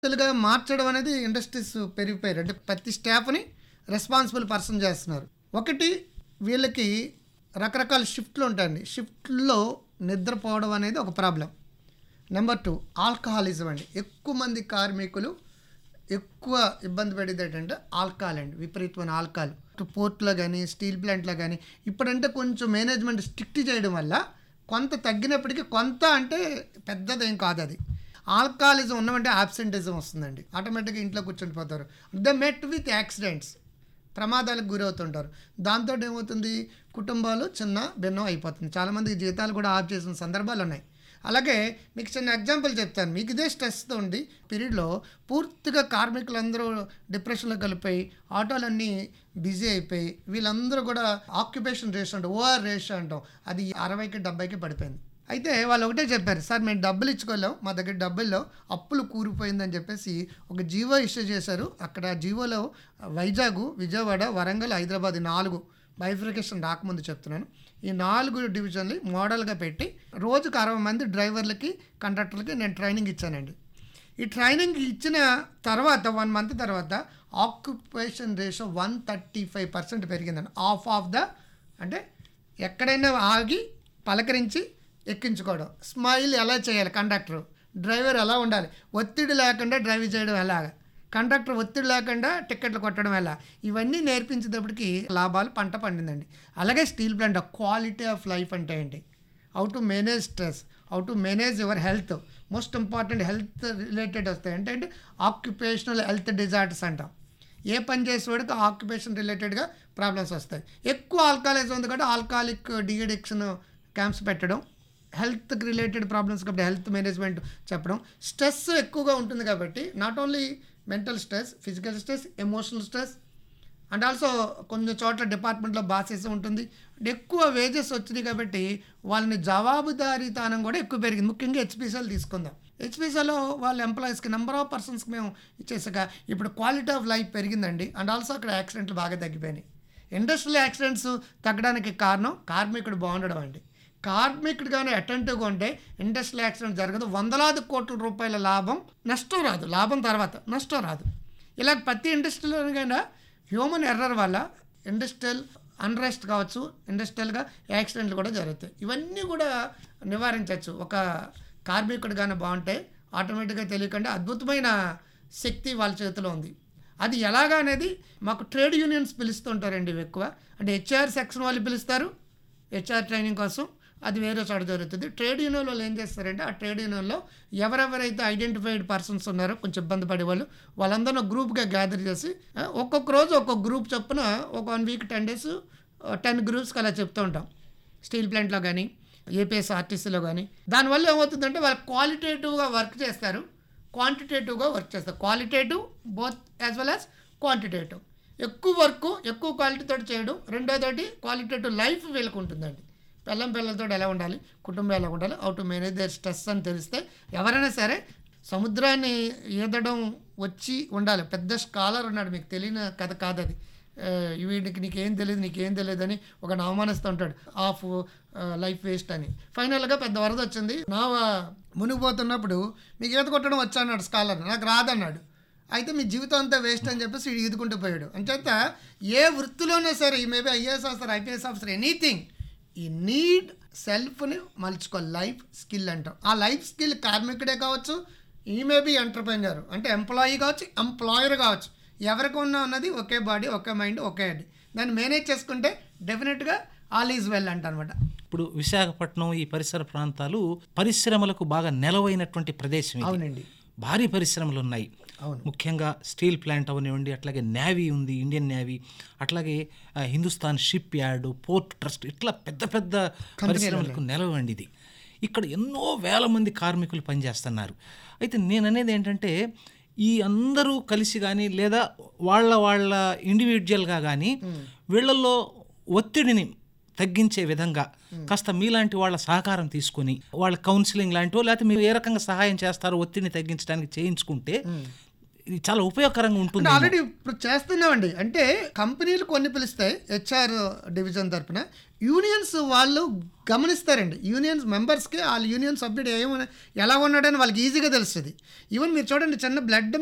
గా మార్చడం అనేది ఇండస్ట్రీస్ పెరిగిపోయారు అంటే ప్రతి స్టాఫ్ని రెస్పాన్సిబుల్ పర్సన్ చేస్తున్నారు ఒకటి వీళ్ళకి రకరకాల షిఫ్ట్లు ఉంటాయండి షిఫ్ట్లో నిద్రపోవడం అనేది ఒక ప్రాబ్లం నెంబర్ టూ ఆల్కహాలిజం అండి ఎక్కువ మంది కార్మికులు ఎక్కువ ఇబ్బంది పడేది ఏంటంటే ఆల్కహాల్ అండి విపరీతమైన ఆల్కహాల్ పోర్ట్లో కానీ స్టీల్ ప్లాంట్లో కానీ ఇప్పుడంటే కొంచెం మేనేజ్మెంట్ స్ట్రిక్ట్ చేయడం వల్ల కొంత తగ్గినప్పటికీ కొంత అంటే పెద్దదేం కాదు అది ఆల్కహాలిజం ఉన్నామంటే ఆబ్సెంటిజం వస్తుందండి ఆటోమేటిక్గా ఇంట్లో కూర్చుండిపోతారు ద మెట్ విత్ యాక్సిడెంట్స్ ప్రమాదాలకు గురవుతుంటారు దాంతో ఏమవుతుంది కుటుంబాలు చిన్న భిన్నం అయిపోతుంది చాలామంది జీతాలు కూడా ఆఫ్ చేసిన సందర్భాలు ఉన్నాయి అలాగే మీకు చిన్న ఎగ్జాంపుల్ చెప్తాను మీకు ఇదే స్ట్రెస్తో ఉండి పీరియడ్లో పూర్తిగా కార్మికులందరూ డిప్రెషన్లో కలిపోయి ఆటోలన్నీ బిజీ అయిపోయి వీళ్ళందరూ కూడా ఆక్యుపేషన్ రేషియో అంటే ఓఆర్ రేషియో అంటాం అది అరవైకి డెబ్బైకి పడిపోయింది అయితే వాళ్ళు ఒకటే చెప్పారు సార్ మేము డబ్బులు ఇచ్చుకోలేం మా దగ్గర డబ్బుల్లో అప్పులు కూరిపోయిందని చెప్పేసి ఒక జీవో ఇష్యూ చేశారు అక్కడ జీవోలో వైజాగ్ విజయవాడ వరంగల్ హైదరాబాద్ ఈ నాలుగు బైఫికేషన్ రాకముందు చెప్తున్నాను ఈ నాలుగు డివిజన్లు మోడల్గా పెట్టి రోజుకు అరవై మంది డ్రైవర్లకి కండక్టర్లకి నేను ట్రైనింగ్ ఇచ్చానండి ఈ ట్రైనింగ్ ఇచ్చిన తర్వాత వన్ మంత్ తర్వాత occupation ratio one thirty five percent పెరిగిందండి ఆఫ్ ఆఫ్ ద అంటే ఎక్కడైనా ఆగి పలకరించి ఎక్కించుకోవడం స్మైల్ ఎలా చేయాలి కండక్టర్ డ్రైవర్ ఎలా ఉండాలి ఒత్తిడి లేకుండా డ్రైవ్ చేయడం ఎలాగ కండక్టర్ ఒత్తిడి లేకుండా టికెట్లు కొట్టడం ఎలా ఇవన్నీ నేర్పించేటప్పటికి లాభాలు పంట పండిందండి అలాగే steel plant quality of life అంటే ఏంటి how to manage stress how to manage your health most important health related వస్తాయి అంటే అంటే ఆక్యుపేషనల్ హెల్త్ డిజార్డర్స్ అంటాం ఏ పని చేసేవాడికి ఆక్యుపేషన్ రిలేటెడ్గా ప్రాబ్లమ్స్ వస్తాయి ఎక్కువ ఆల్కహాలిజం ఉంది కాబట్టి ఆల్కహాలిక్ డిఎడిక్షన్ క్యాంప్స్ పెట్టడం హెల్త్కి రిలేటెడ్ ప్రాబ్లమ్స్ కాబట్టి హెల్త్ మేనేజ్మెంట్ చెప్పడం స్ట్రెస్ ఎక్కువగా ఉంటుంది కాబట్టి not only mental stress physical stress emotional stress and also కొన్ని చోట్ల డిపార్ట్మెంట్లో బాసెస్ ఉంటుంది ఎక్కువ వేజెస్ వచ్చినాయి కాబట్టి వాళ్ళని జవాబుదారీతనం కూడా ఎక్కువ పెరిగింది ముఖ్యంగా హెచ్పిసిఎల్ తీసుకుందాం హెచ్పిసిఎల్లో వాళ్ళ ఎంప్లాయీస్కి నెంబర్ ఆఫ్ పర్సన్స్కి మేము ఇచ్చేసాక ఇప్పుడు క్వాలిటీ ఆఫ్ లైఫ్ పెరిగిందండి అండ్ ఆల్సో అక్కడ యాక్సిడెంట్లు బాగా తగ్గిపోయినాయి ఇండస్ట్రియల్ యాక్సిడెంట్స్ తగ్గడానికి కారణం కార్మికుడు బాగుండడం అండి కార్మికుడు కానీ అటెంటివ్గా ఉంటే ఇండస్ట్రియల్ యాక్సిడెంట్ జరగదు వందలాది కోట్ల రూపాయల లాభం నష్టం రాదు లాభం తర్వాత నష్టం రాదు ఇలా ప్రతి ఇండస్ట్రీలోనైనా హ్యూమన్ ఎర్రర్ వల్ల ఇండస్ట్రియల్ అన్రెస్ట్ కావచ్చు ఇండస్ట్రియల్గా యాక్సిడెంట్లు కూడా జరుగుతాయి ఇవన్నీ కూడా నివారించవచ్చు ఒక కార్మికుడు కానీ బాగుంటే ఆటోమేటిక్గా తెలియకుండా అద్భుతమైన శక్తి వాళ్ళ చేతిలో ఉంది అది ఎలాగా అనేది మాకు ట్రేడ్ యూనియన్స్ పిలుస్తుంటారండి ఇవి ఎక్కువ అంటే హెచ్ఆర్ సెక్షన్ వాళ్ళు పిలుస్తారు హెచ్ఆర్ ట్రైనింగ్ కోసం అది వేరే చోట జరుగుతుంది ట్రేడ్ యూనియన్ వాళ్ళు ఏం చేస్తారంటే ఆ ట్రేడ్ యూనియన్లో ఎవరెవరైతే ఐడెంటిఫైడ్ పర్సన్స్ ఉన్నారో కొంచెం ఇబ్బంది పడే వాళ్ళు వాళ్ళందరూ గ్రూప్గా గ్యాదర్ చేసి ఆ, ఒక్కొక్క రోజు ఒక్కొక్క గ్రూప్ చొప్పున ఒక one week ten days ten గ్రూప్స్కి అలా చెప్తూ ఉంటాం స్టీల్ ప్లాంట్లో కానీ ఏపీఎస్ ఆర్టీసీలో కానీ దానివల్ల ఏమవుతుందంటే వాళ్ళు క్వాలిటేటివ్గా వర్క్ చేస్తారు క్వాంటిటేటివ్గా వర్క్ చేస్తారు qualitative both as well as quantitative ఎక్కువ వర్క్ ఎక్కువ క్వాలిటీతో చేయడం రెండోదోటి క్వాలిటేటివ్ లైఫ్ వీళ్ళకు ఉంటుందండి పిల్లం పిల్లలతో ఎలా ఉండాలి కుటుంబం ఎలా ఉండాలి how to manage their stress అని తెలిస్తే ఎవరైనా సరే సముద్రాన్ని ఈదడం వచ్చి ఉండాలి పెద్ద స్కాలర్ ఉన్నాడు మీకు తెలియని కథ కాదు అది ఆ, వీడికి నీకేం తెలియదు నీకేం తెలియదు అని ఒక అవమానిస్తూ ఉంటాడు ఆఫ్ లైఫ్ వేస్ట్ అని ఫైనల్గా పెద్ద వరద వచ్చింది నా మునిగిపోతున్నప్పుడు మీకు ఈత కొట్టడం వచ్చా అన్నాడు స్కాలర్ నాకు రాదన్నాడు అయితే మీ జీవితం అంతా వేస్ట్ అని చెప్పేసి వీడు ఈదుకుంటూ పోయాడు అంచేత ఏ వృత్తిలోనే సరే ఈ maybe IAS officer IPS officer anything ఈ నీడ్ సెల్ఫ్ని మలుచుకో లైఫ్ స్కిల్ అంటాం ఆ లైఫ్ స్కిల్ కార్మికుడే కావచ్చు ఈ మేబీ ఎంటర్ప్రెన్యూర్ అంటే ఎంప్లాయీ కావచ్చు ఎంప్లాయర్ కావచ్చు ఎవరికి ఉన్నా ఉన్నది ఒకే బాడీ ఒకే మైండ్ ఒకే హెడ్ దాన్ని మేనేజ్ చేసుకుంటే డెఫినెట్గా ఆల్ ఈజ్ వెల్ అంట అనమాట ఇప్పుడు విశాఖపట్నం ఈ పరిసర ప్రాంతాలు పరిశ్రమలకు బాగా నెలవైనటువంటి ప్రదేశం ఇది. అవునండి భారీ పరిశ్రమలు ఉన్నాయి అవును. ముఖ్యంగా స్టీల్ ప్లాంట్ అవనివ్వండి అట్లాగే నేవీ ఉంది ఇండియన్ నేవీ అట్లాగే ఆ, Hindustan shipyard port trust ఇట్లా పెద్ద పెద్ద పరిశ్రమలకు నెలవండి ఇది ఇక్కడ ఎన్నో వేల మంది కార్మికులు పనిచేస్తున్నారు అయితే నేను అనేది ఏంటంటే ఈ అందరూ కలిసి కానీ లేదా వాళ్ళ వాళ్ళ ఇండివిజువల్గా కానీ వీళ్ళల్లో ఒత్తిడిని తగ్గించే విధంగా కాస్త మీలాంటి వాళ్ళ సహకారం తీసుకొని వాళ్ళ కౌన్సిలింగ్ లాంటివో లేకపోతే మీరు ఏ రకంగా సహాయం చేస్తారో ఒత్తిడిని తగ్గించడానికి చేయించుకుంటే ఇది చాలా ఉపయోగకరంగా ఉంటుంది అంటే ఆల్రెడీ ఇప్పుడు చేస్తున్నామండి అంటే కంపెనీలు కొన్ని పిలుస్తాయి హెచ్ఆర్ డివిజన్ తరపున యూనియన్స్ వాళ్ళు గమనిస్తారండి యూనియన్స్ మెంబర్స్కి వాళ్ళ యూనియన్ సభ్యుడు ఏమన్నా ఎలా ఉన్నాడని వాళ్ళకి ఈజీగా తెలుస్తుంది ఈవెన్ మీరు చూడండి చిన్న బ్లడ్